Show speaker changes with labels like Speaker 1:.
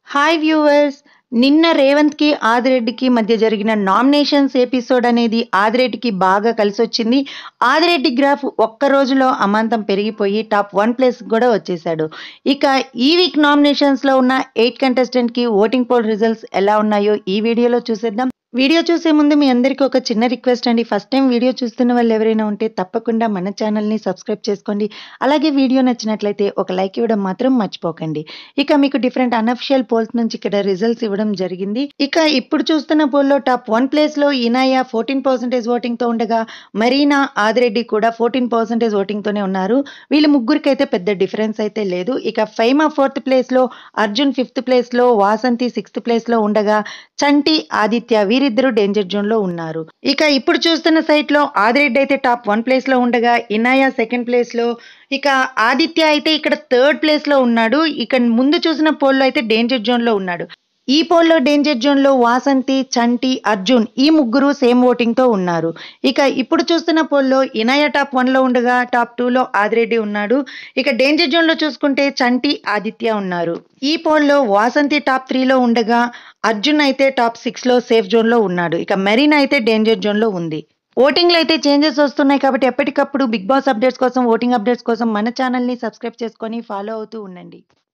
Speaker 1: hi viewers నిన్న రేవంత్కి ఆదిరెడ్డికి మధ్య జరిగిన నామినేషన్స్ ఎపిసోడ్ అనేది ఆదిరెడ్డికి బాగా కలిసి వచ్చింది ఆదిరెడ్డి గ్రాఫ్ ఒక్క రోజులో అమాంతం పెరిగిపోయి టాప్ వన్ ప్లేస్ కూడా వచ్చేసాడు ఇక ఈ వీక్ నామినేషన్స్లో ఉన్న ఎయిట్ కంటెస్టెంట్కి ఓటింగ్ పోల్ రిజల్ట్స్ ఎలా ఉన్నాయో ఈ వీడియోలో చూసేద్దాం వీడియో చూసే ముందు మీ అందరికీ ఒక చిన్న రిక్వెస్ట్ అండి ఫస్ట్ టైం వీడియో చూస్తున్న వాళ్ళు ఎవరైనా ఉంటే తప్పకుండా మన ఛానల్ని సబ్స్క్రైబ్ చేసుకోండి అలాగే వీడియో నచ్చినట్లయితే ఒక లైక్ ఇవ్వడం మాత్రం మర్చిపోకండి ఇక మీకు డిఫరెంట్ అనఫిషియల్ పోల్స్ నుంచి ఇక్కడ రిజల్ట్స్ ఇవ్వడం జరిగింది ఇక ఇప్పుడు చూస్తున్న పోల్లో టాప్ వన్ ప్లేస్లో ఇనాయ ఫోర్టీన్ పర్సెంటేజ్ ఓటింగ్తో ఉండగా మరీనా ఆదిరెడ్డి కూడా ఫోర్టీన్ పర్సెంటేజ్ ఓటింగ్తోనే ఉన్నారు వీళ్ళ ముగ్గురికి అయితే పెద్ద డిఫరెన్స్ అయితే లేదు ఇక ఫైమా ఫోర్త్ ప్లేస్లో అర్జున్ ఫిఫ్త్ ప్లేస్లో వాసంతి సిక్స్త్ ప్లేస్లో ఉండగా చంటి ఆదిత్య వీరిద్దరూ డేంజర్ జోన్ లో ఉన్నారు ఇక ఇప్పుడు చూస్తున్న సైట్ లో ఆదిరెడ్డి అయితే టాప్ వన్ ప్లేస్ లో ఉండగా ఇనాయ సెకండ్ ప్లేస్ లో ఇక ఆదిత్య అయితే ఇక్కడ థర్డ్ ప్లేస్ లో ఉన్నాడు ఇక ముందు చూసిన పోల్లో అయితే డేంజర్ జోన్ లో ఉన్నాడు ఈ పోల్లో డేంజర్ జోన్ లో వాసంతి చంటి అర్జున్ ఈ ముగ్గురు సేమ్ ఓటింగ్ తో ఉన్నారు ఇక ఇప్పుడు చూస్తున్న పోల్లో ఇనాయ టాప్ వన్ లో ఉండగా టాప్ టూ లో ఆదిరెడ్డి ఉన్నాడు ఇక డేంజర్ జోన్ లో చూసుకుంటే చంటి ఆదిత్య ఉన్నారు ఈ పోల్లో వాసంతి టాప్ త్రీలో ఉండగా అర్జున్ అయితే టాప్ సిక్స్ లో సేఫ్ జోన్ లో ఉన్నాడు ఇక మెరీన్ అయితే డేంజర్ జోన్ లో ఉంది ఓటింగ్లో అయితే చేంజెస్ వస్తున్నాయి కాబట్టి ఎప్పటికప్పుడు బిగ్ బాస్ అప్డేట్స్ కోసం ఓటింగ్ అప్డేట్స్ కోసం మన ఛానల్ని సబ్స్క్రైబ్ చేసుకొని ఫాలో అవుతూ ఉండండి